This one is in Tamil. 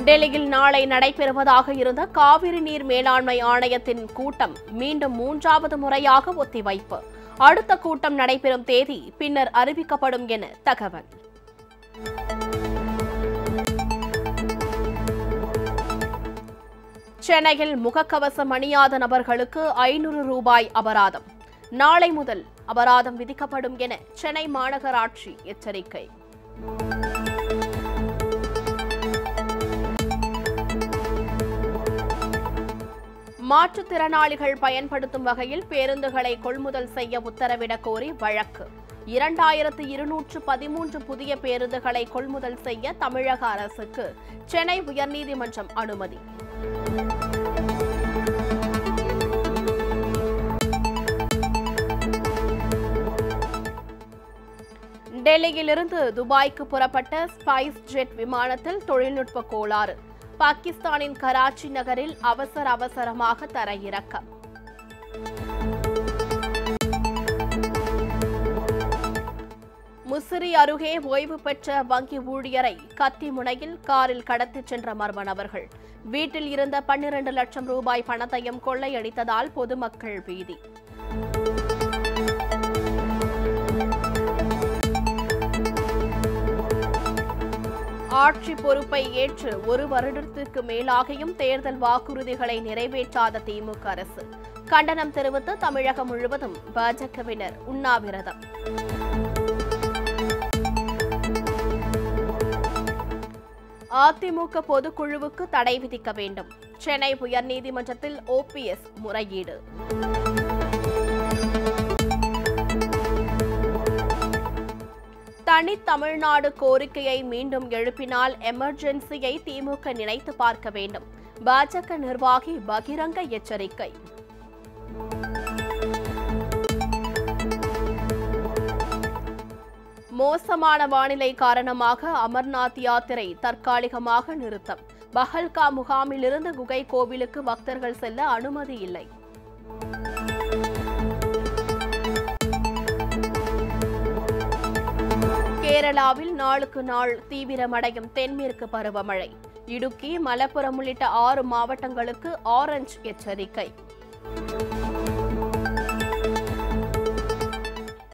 டெல்லியில் நாளை நடைபெறுவதாக இருந்த காவிரி நீர் மேலாண்மை ஆணையத்தின் கூட்டம் மீண்டும் மூன்றாவது முறையாக ஒத்திவைப்பு அடுத்த கூட்டம் நடைபெறும் தேதி பின்னர் அறிவிக்கப்படும் என தகவல் சென்னையில் முகக்கவசம் அணியாத நபர்களுக்கு ஐநூறு ரூபாய் அபராதம் நாளை முதல் அபராதம் விதிக்கப்படும் என சென்னை மாநகராட்சி எச்சரிக்கை மாற்றுத்திறனாளிகள் பயன்படுத்தும் வகையில் பேருந்துகளை கொள்முதல் செய்ய உத்தரவிடக் கோரி வழக்கு இரண்டாயிரத்து இருநூற்று பதிமூன்று புதிய பேருந்துகளை கொள்முதல் செய்ய தமிழக அரசுக்கு சென்னை உயர்நீதிமன்றம் அனுமதி டெல்லியிலிருந்து துபாய்க்கு புறப்பட்ட ஸ்பைஸ் ஜெட் விமானத்தில் தொழில்நுட்ப கோளாறு பாகிஸ்தானின் கராச்சி நகரில் அவசர அவசரமாக தரையிறக்கம் முசிறி அருகே ஓய்வு பெற்ற வங்கி ஊழியரை கத்தி முனையில் காரில் கடத்திச் சென்ற மர்ம நபர்கள் வீட்டில் இருந்த பன்னிரண்டு லட்சம் ரூபாய் பணத்தையும் கொள்ளையடித்ததால் பொதுமக்கள் பீதி ஆட்சி பொறுப்பை ஏற்று ஒரு வருடத்திற்கு மேலாகியும் தேர்தல் வாக்குறுதிகளை நிறைவேற்றாத திமுக அரசு கண்டனம் தெரிவித்து தமிழகம் முழுவதும் பாஜகவினர் உண்ணாவிரதம் அதிமுக பொதுக்குழுவுக்கு தடை விதிக்க வேண்டும் சென்னை உயர்நீதிமன்றத்தில் ஓபிஎஸ் முறையீடு தனி தமிழ்நாடு கோரிக்கையை மீண்டும் எழுப்பினால் எமர்ஜென்சியை திமுக நினைத்து பார்க்க வேண்டும் பாஜக நிர்வாகி பகிரங்க எச்சரிக்கை மோசமான வானிலை காரணமாக அமர்நாத் யாத்திரை தற்காலிகமாக நிறுத்தம் பஹல்கா முகாமிலிருந்து குகை கோவிலுக்கு பக்தர்கள் செல்ல அனுமதி இல்லை கேரளாவில் நாளுக்கு நாள் தீவிரமடையும் தென்மேற்கு பருவமழை இடுக்கி மலப்புரம் உள்ளிட்ட ஆறு மாவட்டங்களுக்கு ஆரஞ்ச் எச்சரிக்கை